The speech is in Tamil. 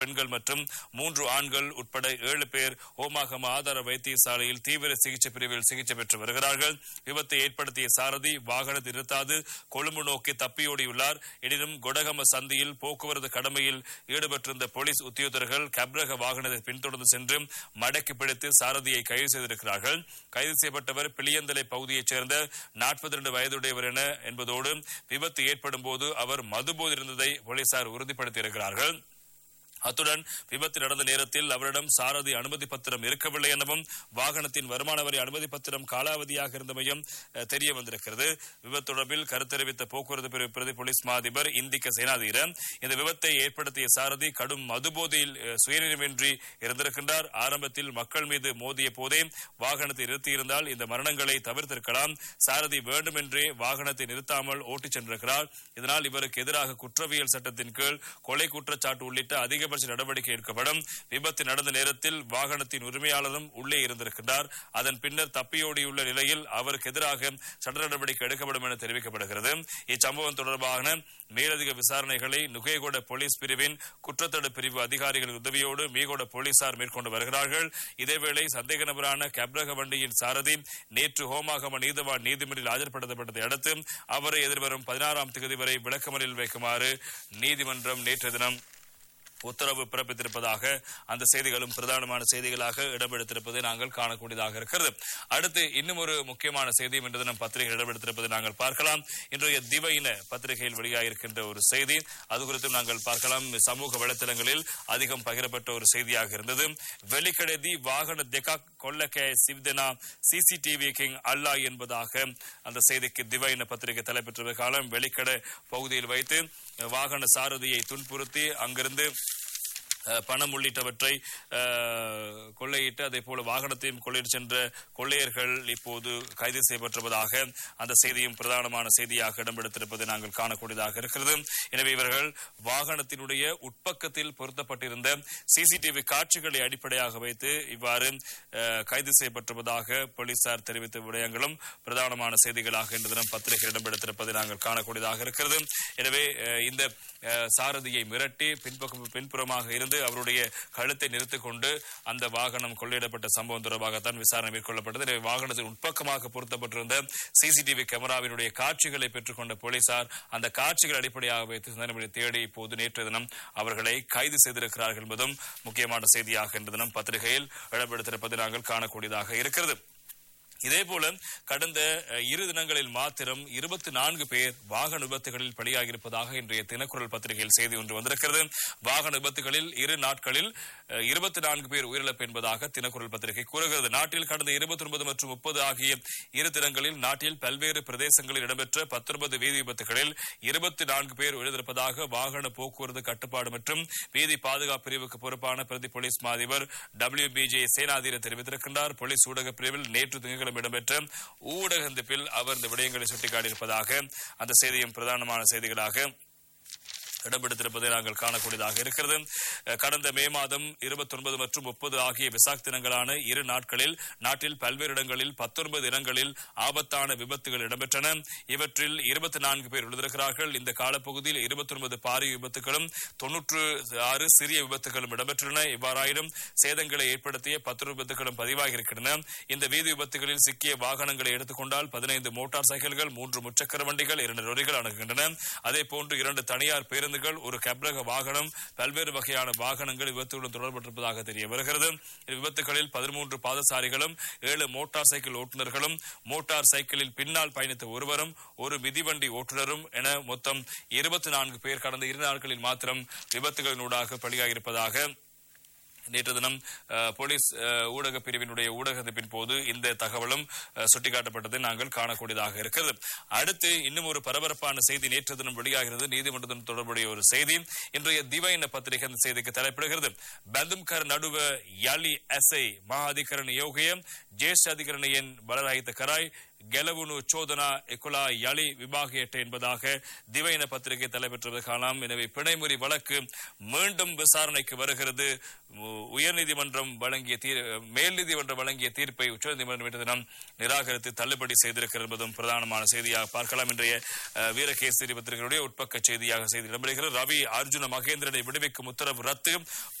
பெண்கள் மற்றும் மூன்று ஆண்கள் உட்பட ஏழு பேர் ஓமாகம ஆதார வைத்தியசாலையில் தீவிர சிகிச்சை பிரிவில் சிகிச்சை பெற்று வருகிறார்கள் விபத்தை ஏற்படுத்திய சாரதி வாகனத்தை நிறுத்தாது கொழும்பு நோக்கி தப்பியோடியுள்ளார் எனினும் கொடகம சந்தியில் போக்குவரத்து கடமையில் ஈடுபட்டிருந்த போலீஸ் உத்தியோகத்தர்கள் கப்ரக வாகனத்தை பின்தொடர்ந்து சென்று மடக்கி பிடித்து சாரதியை கைது செய்திருக்கிறார்கள் கைது செய்யப்பட்டவர் பிளியந்தலை பகுதியைச் சேர்ந்த நாற்பத்தி இரண்டு வயதுடையவர் என என்பதோடு விபத்து ஏற்படும் போது அவர் மதுபோது இருந்ததை போலீசார் உறுதிப்படுத்தியிருக்கிறார்கள் அத்துடன் விபத்து நடந்த நேரத்தில் அவரிடம் சாரதி அனுமதி பத்திரம் இருக்கவில்லை எனவும் வாகனத்தின் வருமான வரி அனுமதி பத்திரம் காலாவதியாக இருந்தமையும் அஹ், தெரிய வந்திருக்கிறது விபத்து தொடர்பில் கருத்தெரிவித்த போக்குவரத்து பிரிவு பிரதி போலீஸ் மா அதிபர் இந்திக்க சேனாதீர இந்த விபத்தை ஏற்படுத்திய சாரதி கடும் மதுபோதையில் அஹ், சுயநினைவின்றி இருந்திருக்கின்றார் ஆரம்பத்தில் மக்கள் மீது மோதிய போதே வாகனத்தை நிறுத்தியிருந்தால் இந்த மரணங்களை தவிர்த்திருக்கலாம் சாரதி வேண்டுமென்றே வாகனத்தை நிறுத்தாமல் ஓட்டிச் சென்றிருக்கிறார் இதனால் இவருக்கு எதிராக குற்றவியல் சட்டத்தின் கீழ் கொலை குற்றச்சாட்டு உள்ளிட்ட அதிகபட்ச நடவடிக்கை எடுக்கப்படும் விபத்து நடந்த நேரத்தில் வாகனத்தின் உரிமையாளரும் உள்ளே இருந்திருக்கின்றார் அதன் பின்னர் தப்பியோடியுள்ள நிலையில் அவருக்கு எதிராக சட்ட நடவடிக்கை எடுக்கப்படும் என தெரிவிக்கப்படுகிறது இச்சம்பவம் தொடர்பான மேலதிக விசாரணைகளை நுகேகொட போலீஸ் பிரிவின் குற்றத்தடு பிரிவு அதிகாரிகள் உதவியோடு மீகொட போலீசார் மேற்கொண்டு வருகிறார்கள் இதேவேளை சந்தேக நபரான கப்ரக வண்டியின் சாரதி நேற்று ஹோமாகம நீதவான் நீதிமன்றில் ஆஜர்படுத்தப்பட்டதை அடுத்து அவரை எதிர்வரும் பதினாறாம் தேதி வரை விளக்கமறியல் வைக்குமாறு நீதிமன்றம் நேற்று தினம் உத்தரவு பிறப்பித்திருப்பதாக அந்த செய்திகளும் பிரதானமான செய்திகளாக இடம்பெடுத்திருப்பதை நாங்கள் காணக்கூடியதாக இருக்கிறது அடுத்து இன்னும் ஒரு முக்கியமான செய்தியும் இன்று தினம் பத்திரிகை இடம்பெடுத்திருப்பதை நாங்கள் பார்க்கலாம் இன்றைய திவையின பத்திரிகையில் வெளியாகிருக்கின்ற ஒரு செய்தி அது குறித்தும் நாங்கள் பார்க்கலாம் சமூக வலைத்தளங்களில் அதிகம் பகிரப்பட்ட ஒரு செய்தியாக இருந்தது வெளிக்கடதி வாகன தெகா கொல்லக்கே சிவ்தனா சிசிடிவி கிங் அல்லா என்பதாக அந்த செய்திக்கு திவையின பத்திரிகை தலைப்பெற்ற காலம் வெளிக்கடை பகுதியில் வைத்து வாகன சாரதியை துன்புறுத்தி அங்கிருந்து அஹ், பணம் உள்ளிட்டவற்றை அஹ், கொள்ளையிட்டு அதே போல வாகனத்தையும் கொள்ளையிட்டு சென்ற கொள்ளையர்கள் இப்போது கைது செய்யப்பட்டிருப்பதாக அந்த செய்தியும் பிரதானமான செய்தியாக இடம்பெடுத்திருப்பதை நாங்கள் காணக்கூடியதாக இருக்கிறது எனவே இவர்கள் வாகனத்தினுடைய உட்பக்கத்தில் பொருத்தப்பட்டிருந்த சிசிடிவி காட்சிகளை அடிப்படையாக வைத்து இவ்வாறு அஹ், கைது செய்யப்பட்டிருப்பதாக போலீசார் தெரிவித்த விடயங்களும் பிரதானமான செய்திகளாக இன்று தினம் பத்திரிகை இடம்பெடுத்திருப்பதை நாங்கள் காணக்கூடியதாக இருக்கிறது எனவே அஹ், இந்த அஹ், சாரதியை மிரட்டி பின்பக்கம் பின்புறமாக இருந்து அவருடைய கழுத்தை நிறுத்திக் கொண்டு அந்த வாகனம் கொள்ளையிடப்பட்ட சம்பவம் தொடர்பாகத்தான் விசாரணை மேற்கொள்ளப்பட்டது எனவே வாகனத்தின் உட்பக்கமாக பொருத்தப்பட்டிருந்த சிசிடிவி கேமராவினுடைய காட்சிகளை பெற்றுக்கொண்ட போலீசார் அந்த காட்சிகள் அடிப்படையாக வைத்து சிந்தனை தேடி இப்போது நேற்று தினம் அவர்களை கைது செய்திருக்கிறார்கள் என்பதும் முக்கியமான செய்தியாக இன்று தினம் பத்திரிகையில் இடம்பெடுத்திருப்பதை நாங்கள் காணக்கூடியதாக இருக்கிறது இதேபோல கடந்த அஹ், இரு தினங்களில் மாத்திரம் இருபத்தி நான்கு பேர் வாகன விபத்துகளில் பலியாகியிருப்பதாக இன்றைய தினக்குரல் பத்திரிகையில் செய்தி ஒன்று வந்திருக்கிறது வாகன விபத்துகளில் இரு நாட்களில் இருபத்தி நான்கு பேர் உயிரிழப்பு என்பதாக தினக்குரல் பத்திரிகை கூறுகிறது நாட்டில் கடந்த இருபத்தி ஒன்பது மற்றும் முப்பது ஆகிய இரு தினங்களில் நாட்டில் பல்வேறு பிரதேசங்களில் இடம்பெற்ற பத்தொன்பது வீதி விபத்துகளில் இருபத்தி நான்கு பேர் உயிரிழந்திருப்பதாக வாகன போக்குவரத்து கட்டுப்பாடு மற்றும் வீதி பாதுகாப்பு பிரிவுக்கு பொறுப்பான பிரதி போலீஸ் மாதிபர் டபிள்யூ பிஜே சேனாதீர தெரிவித்திருக்கின்றார் போலீஸ் ஊடக பிரிவில் நேற்று திங்கட்கிழமை இடம்பெற்ற ஊடக சந்திப்பில் அவர் இந்த விடயங்களை சுட்டிக்காட்டியிருப்பதாக அந்த செய்தியும் பிரதானமான செய்திகளாக இடம்பெடுத்திருப்பதை நாங்கள் காணக்கூடியதாக இருக்கிறது அஹ், கடந்த மே மாதம் இருபத்தி ஒன்பது மற்றும் முப்பது ஆகிய விசாக் தினங்களான இரு நாட்களில் நாட்டில் பல்வேறு இடங்களில் பத்தொன்பது இடங்களில் ஆபத்தான விபத்துகள் இடம்பெற்றன இவற்றில் இருபத்தி நான்கு பேர் எழுதியிருக்கிறார்கள் இந்த காலப்பகுதியில் இருபத்தி ஒன்பது பாரிய விபத்துகளும் தொன்னூற்று ஆறு சிறிய விபத்துகளும் இடம்பெற்றுள்ளன இவ்வாறாயினும் சேதங்களை ஏற்படுத்திய பத்து விபத்துகளும் பதிவாகி இருக்கின்றன இந்த வீதி விபத்துகளில் சிக்கிய வாகனங்களை எடுத்துக்கொண்டால் பதினைந்து மோட்டார் சைக்கிள்கள் மூன்று முச்சக்கர வண்டிகள் இரண்டு லொரிகள் அணுகுகின்றன அதே போன்று இரண்டு தனியார் பேருந்துகள் ஒரு கப்ரக வாகனம் பல்வேறு வகையான வாகனங்கள் விபத்துகளுடன் தொடர்பட்டிருப்பதாக தெரிய வருகிறது இந்த விபத்துகளில் பதிமூன்று பாதசாரிகளும் ஏழு மோட்டார் சைக்கிள் ஓட்டுநர்களும் மோட்டார் சைக்கிளில் பின்னால் பயணித்த ஒருவரும் ஒரு மிதிவண்டி ஓட்டுநரும் என மொத்தம் இருபத்தி நான்கு பேர் கடந்த இரு நாட்களில் மாத்திரம் விபத்துகளினூடாக பலியாகியிருப்பதாக நேற்று தினம் அஹ், போலீஸ் அஹ், ஊடக பிரிவினுடைய ஊடகத்தின் போது இந்த தகவலும் அஹ், சுட்டிக்காட்டப்பட்டதை நாங்கள் காணக்கூடியதாக இருக்கிறது அடுத்து இன்னும் ஒரு பரபரப்பான செய்தி நேற்று தினம் வெளியாகிறது நீதிமன்றத்துடன் தொடர்புடைய ஒரு செய்தி இன்றைய திவைன பத்திரிகை அந்த செய்திக்கு தலைப்பிடுகிறது பந்தும்கர் நடுவ யாலி எஸ்ஐ மகா அதிகரண யோகயம் ஜேஷ்ட அதிகரணையின் பலராயித்த கராய் கெலவுனு சோதனா எகுலா யலி விபாகியட்ட என்பதாக திவைன பத்திரிகை தலைப்பெற்றது காணலாம் எனவே பிணைமுறி வழக்கு மீண்டும் விசாரணைக்கு வருகிறது உ- உயர்நீதிமன்றம் வழங்கிய தீர் மேல் நீதிமன்றம் வழங்கிய தீர்ப்பை உச்சநீதிமன்றம் இன்று தினம் நிராகரித்து தள்ளுபடி செய்திருக்கிறது என்பதும் பிரதானமான செய்தியாக பார்க்கலாம் இன்றைய அஹ், வீரகேசரி பத்திரிகையுடைய உட்பக்க செய்தியாக செய்தி இடம்பெறுகிறது ரவி அர்ஜுன மகேந்திரனை விடுவிக்கும் உத்தரவு ரத்து